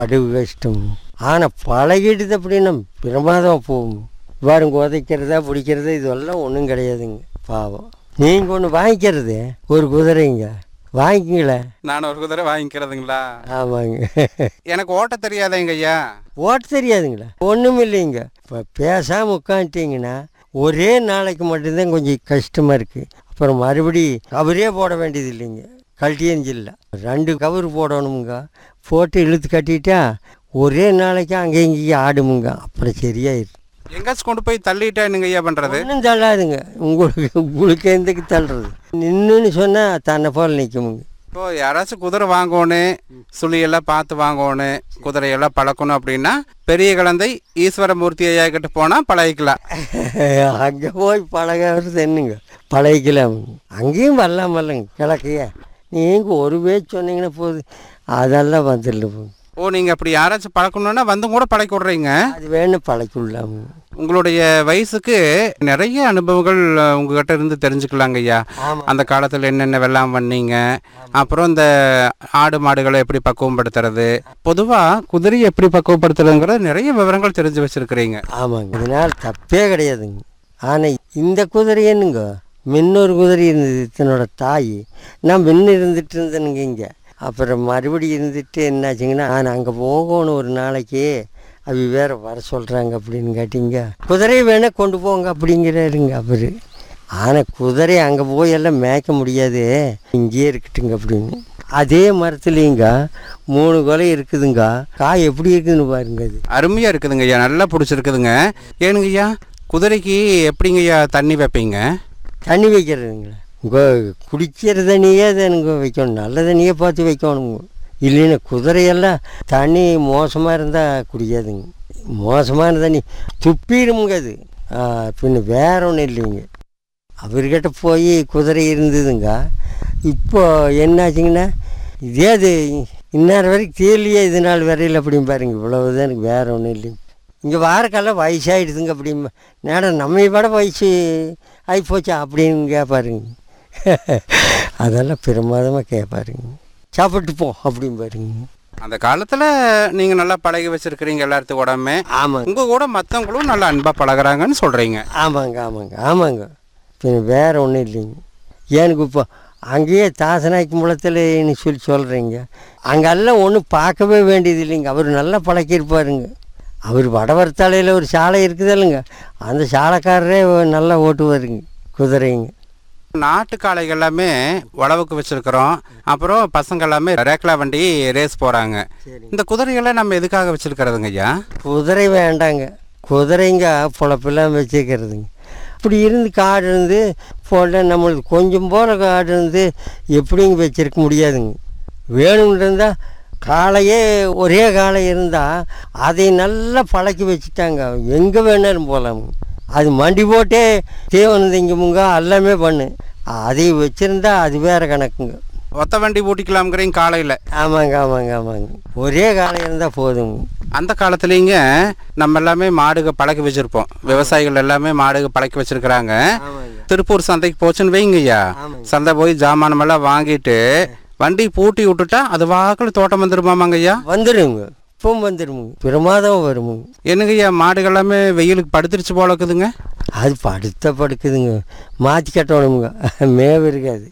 அடுவு கஷ்டம் ஆனால் பழகிடுது அப்படின்னா பிரமாதம் போகும் பாருங்க உதைக்கிறதா பிடிக்கிறதா இதெல்லாம் ஒன்றும் கிடையாதுங்க பாவம் நீங்கள் ஒன்று வாங்கிக்கிறது ஒரு குதிரைங்க வாங்கிங்களேன் நான் ஒரு குதிரை வாங்கிக்கிறதுங்களா ஆமாங்க எனக்கு ஓட்ட தெரியாதேங்க ஐயா ஓட்ட தெரியாதுங்களா ஒன்றும் இல்லைங்க இப்போ பேசாமல் உட்காந்துட்டிங்கன்னா ஒரே நாளைக்கு மட்டும்தான் கொஞ்சம் கஷ்டமாக இருக்குது அப்புறம் மறுபடி கவரே போட வேண்டியது இல்லைங்க கழட்டியஞ்சில்ல ரெண்டு கவர் போடணுமுங்க போட்டு இழுத்து கட்டிட்டா ஒரே நாளைக்கு அங்கே இங்கேயும் ஆடுமுங்க அப்புறம் சரியாயிரும் எங்காச்சும் கொண்டு போய் தள்ளிட்டா என்னங்க ஐயா பண்றது ஒன்றும் தள்ளாதுங்க உங்களுக்கு உங்களுக்கு எந்தக்கு தள்ளுறது நின்றுன்னு சொன்னால் தன்னை போல் நிற்குமுங்க இப்போ யாராச்சும் குதிரை வாங்கணும் சுழியெல்லாம் பார்த்து வாங்கணும் குதிரையெல்லாம் பழக்கணும் அப்படின்னா பெரிய குழந்தை ஈஸ்வரமூர்த்தி ஐயா கிட்ட போனா பழகிக்கலாம் அங்கே போய் பழகிறது என்னங்க பழகிக்கலாம் அங்கேயும் வரலாம் வரலங்க கிழக்கைய நீங்கள் ஒரு பேச்சு சொன்னீங்கன்னா போதும் அதெல்லாம் வந்துடல ஓ நீங்க அப்படி யாராச்சும் பழக்கணும்னா வந்து கூட பழக்கி விடுறீங்க அது வேணும் பழக்கிடலாம் உங்களுடைய வயசுக்கு நிறைய அனுபவங்கள் அஹ், உங்ககிட்ட இருந்து தெரிஞ்சுக்கலாங்க ஐயா ஆமாம் அந்த காலத்தில் என்னென்ன வெள்ளாம் பண்ணீங்க அப்புறம் இந்த ஆடு மாடுகளை எப்படி பக்குவப்படுத்துறது பொதுவாக குதிரையை எப்படி பக்குவப்படுத்துறதுங்கிற நிறைய விவரங்கள் தெரிஞ்சு வச்சிருக்கிறீங்க ஆமாங்க இதனால் தப்பே கிடையாதுங்க ஆனால் இந்த குதிரை என்னங்க முன்னொரு குதிரை இருந்தது தன்னோட தாய் நான் முன்ன இருந்துட்டு இருந்தேனுங்க இங்கே அப்புறம் மறுபடியும் இருந்துட்டு என்னாச்சுங்கன்னா நான் அங்கே போகணும் ஒரு நாளைக்கு அவ வேற வர சொல்கிறாங்க அப்படின்னு கேட்டிங்க குதிரையை வேணால் கொண்டு போங்க அப்படிங்கிறாருங்க அவர் ஆனால் குதிரை அங்கே போய் எல்லாம் மேய்க்க முடியாது இங்கேயே இருக்கட்டுங்க அப்படின்னு அதே மரத்துலேங்க மூணு கொலை இருக்குதுங்க காய் எப்படி இருக்குதுன்னு பாருங்க அது அருமையாக இருக்குதுங்க ஐயா நல்லா பிடிச்சிருக்குதுங்க ஏனுங்க ஐயா குதிரைக்கு எப்படிங்க ஐயா தண்ணி வைப்பீங்க தண்ணி வைக்கிறதுங்களா உங்க குடிக்கிற தண்ணியே தானுங்க வைக்கணும் நல்ல தண்ணியே பார்த்து வைக்கணுங்க இல்லைன்னா குதிரையெல்லாம் தண்ணி மோசமாக இருந்தால் குடிக்காதுங்க மோசமான தண்ணி துப்பிடுமுங்க அது ஆ, பின்ன வேற ஒன்றும் இல்லைங்க அவர்கிட்ட போய் குதிரை இருந்ததுங்க இப்போ என்னாச்சுங்கன்னா இதே அது இந்நேரம் வரைக்கும் தீரலையே இது நாள் வரையில் அப்படின்னு பாருங்க இவ்வளவுதான் எனக்கு வேற ஒன்றும் இல்லைங்க இங்கே வாரக்கெல்லாம் வயசாகிடுதுங்க அப்படிம்பா நேரம் நம்ம விட வயசு ஆகிப்போச்சா அப்படின்னு கேட்பாருங்க அதெல்லாம் பிரமாதமாக கேட்பாருங்க சாப்பிட்டு போ அப்படின்னு பாருங்க அந்த காலத்தில் நீங்கள் நல்லா பழகி வச்சிருக்கிறீங்க எல்லாத்துக்கும் உடம்பே ஆமாங்க உங்கள் கூட மற்றவங்களும் நல்லா அன்பாக பழகுறாங்கன்னு சொல்கிறீங்க ஆமாங்க ஆமாங்க ஆமாங்க பின்ன வேற ஒன்றும் இல்லைங்க எனக்கு இப்போ அங்கேயே தாசநாய்க்கு முளத்தில் சொல்லி சொல்கிறீங்க அங்கெல்லாம் ஒன்றும் பார்க்கவே வேண்டியது இல்லைங்க அவர் நல்லா பழக்கியிருப்பாருங்க அவர் வடவர்த்தாலையில் ஒரு சாலை இருக்குது இல்லைங்க அந்த சாலைக்காரரே நல்லா ஓட்டுவாருங்க குதிரைங்க நாட்டு காளைகள் எல்லாமே உழவுக்கு வச்சிருக்கிறோம் அப்புறம் பசங்க எல்லாமே ரேக்லா வண்டி ரேஸ் போகிறாங்க இந்த குதிரைகளை நம்ம எதுக்காக வச்சிருக்கிறதுங்க ஐயா குதிரை வேண்டாங்க குதிரைங்க பொழப்பெல்லாம் வச்சுக்கிறதுங்க இப்படி இருந்து காடு இருந்து போல நம்மளுக்கு கொஞ்சம் போல காடு இருந்து எப்படிங்க வச்சிருக்க முடியாதுங்க வேணும்னு இருந்தால் காளையே ஒரே காளை இருந்தால் அதை நல்லா பழக்கி வச்சுட்டாங்க எங்கே வேணாலும் போகலாம் அது மண்டி போட்டே தீவனம் திங்குமுங்க எல்லாமே பண்ணு அதை வச்சுருந்தா அது வேற கணக்குங்க ஒத்த வண்டி பூட்டிக்கலாம்ங்கிறீங்க காலையில் ஆமாங்க ஆமாங்க ஆமாங்க ஒரே காளை இருந்தால் போதுங்க அந்த காலத்துலேங்க நம்ம எல்லாமே மாடுக பழக்கி வச்சிருப்போம் விவசாயிகள் எல்லாமே மாடுக பழக்கி வச்சிருக்கிறாங்க ஆமாங்க திருப்பூர் சந்தைக்கு போச்சுன்னு வைங்க ஐயா ஆமாங்க. சந்தை போய் ஜாமானமெல்லாம் வாங்கிட்டு வண்டி பூட்டி விட்டுட்டா அது வாக்கில் தோட்டம் வந்துருமாமாங்க ஐயா வந்துடுங்க இப்பவும் வந்துடுமுங்க பிரமாதம் வருமுங்க என்னங்க ஐயா மாடுகள் எல்லாமே வெயிலுக்கு படுத்துருச்சு போல இருக்குதுங்க அது படுத்த படுக்குதுங்க மாற்றி கட்டணுமுங்க மேவு இருக்காது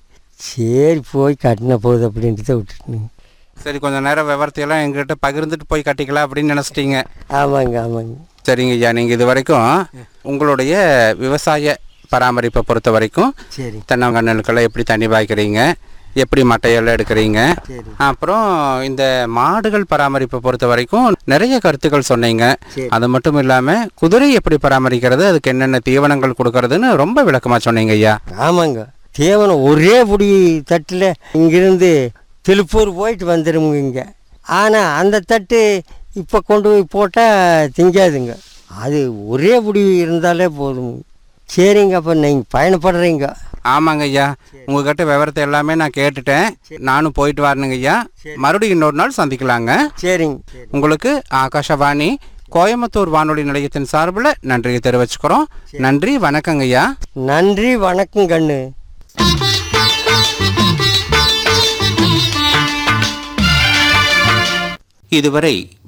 சரி போய் கட்டின போகுது அப்படின்ட்டு தான் விட்டுட்டுங்க சரி கொஞ்சம் நேரம் விவரத்தையெல்லாம் எங்ககிட்ட பகிர்ந்துட்டு போய் கட்டிக்கலாம் அப்படின்னு நினச்சிட்டீங்க ஆமாங்க ஆமாங்க சரிங்க ஐயா நீங்கள் இது வரைக்கும் உங்களுடைய விவசாய பராமரிப்பை பொறுத்த வரைக்கும் சரி தென்னங்கண்ணுக்கெல்லாம் எப்படி தண்ணி பாய்க்கிறீங்க எப்படி மட்டையெல்லாம் எடுக்கிறீங்க சரி அப்புறம் இந்த மாடுகள் பராமரிப்பை பொறுத்த வரைக்கும் நிறைய கருத்துக்கள் சொன்னீங்க சரி. அது மட்டும் இல்லாமல் குதிரை எப்படி பராமரிக்கிறது அதுக்கு என்னென்ன தீவனங்கள் கொடுக்கறதுன்னு ரொம்ப விளக்கமாக சொன்னீங்க ஐயா ஆமாங்க தீவனம் ஒரே புடி தட்டில் இங்கிருந்து திருப்பூர் போயிட்டு வந்துடுமுங்க இங்கே ஆனால் அந்த தட்டு இப்போ கொண்டு போய் போட்டால் திங்காதுங்க அது ஒரே புடி இருந்தாலே போதுங்க சரிங்க அப்போ நீங்கள் பயணப்படுறீங்க ஆமாங்க ஐயா உங்ககிட்ட விவரத்தை எல்லாமே நான் கேட்டுட்டேன் நானும் போயிட்டு வரணுங்க ஐயா மறுபடியும் இன்னொரு நாள் சந்திக்கலாங்க சரிங்க உங்களுக்கு ஆகாஷவாணி கோயம்புத்தூர் வானொலி நிலையத்தின் சார்பில் நன்றியை தெரிவிச்சுக்கிறோம் நன்றி வணக்கங்க ஐயா நன்றி வணக்கம் கண்ணு இதுவரை